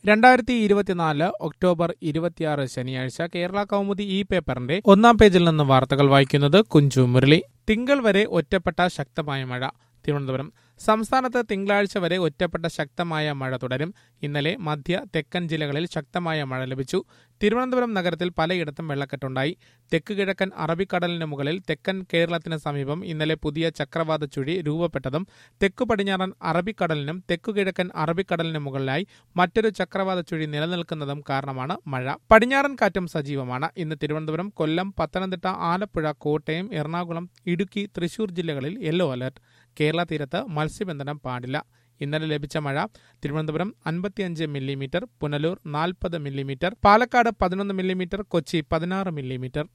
രണ്ടായിരത്തി ഇരുപത്തിനാല് ഒക്ടോബർ ഇരുപത്തിയാറ് ശനിയാഴ്ച കേരള കൗമുദി ഈ പേപ്പറിന്റെ ഒന്നാം പേജിൽ നിന്ന് വാർത്തകൾ വായിക്കുന്നത് കുഞ്ചു മുരളി തിങ്കൾ വരെ ഒറ്റപ്പെട്ട ശക്തമായ മഴ തിരുവനന്തപുരം സംസ്ഥാനത്ത് തിങ്കളാഴ്ച വരെ ഒറ്റപ്പെട്ട ശക്തമായ മഴ തുടരും ഇന്നലെ മധ്യ തെക്കൻ ജില്ലകളിൽ ശക്തമായ മഴ ലഭിച്ചു തിരുവനന്തപുരം നഗരത്തിൽ പലയിടത്തും വെള്ളക്കെട്ടുണ്ടായി തെക്ക് കിഴക്കൻ അറബിക്കടലിന് മുകളിൽ തെക്കൻ കേരളത്തിന് സമീപം ഇന്നലെ പുതിയ ചക്രവാത ചുഴി രൂപപ്പെട്ടതും തെക്കു പടിഞ്ഞാറൻ അറബിക്കടലിനും തെക്കു കിഴക്കൻ അറബിക്കടലിന് മുകളിലായി മറ്റൊരു ചക്രവാത ചുഴി നിലനിൽക്കുന്നതും കാരണമാണ് മഴ പടിഞ്ഞാറൻ കാറ്റും സജീവമാണ് ഇന്ന് തിരുവനന്തപുരം കൊല്ലം പത്തനംതിട്ട ആലപ്പുഴ കോട്ടയം എറണാകുളം ഇടുക്കി തൃശൂർ ജില്ലകളിൽ യെല്ലോ അലർട്ട് കേരള തീരത്ത് മത്സ്യബന്ധനം പാടില്ല ഇന്നലെ ലഭിച്ച മഴ തിരുവനന്തപുരം അൻപത്തിയഞ്ച് മില്ലിമീറ്റർ പുനലൂർ നാൽപ്പത് മില്ലിമീറ്റർ പാലക്കാട് പതിനൊന്ന് മില്ലിമീറ്റർ കൊച്ചി പതിനാറ് മില്ലിമീറ്റർ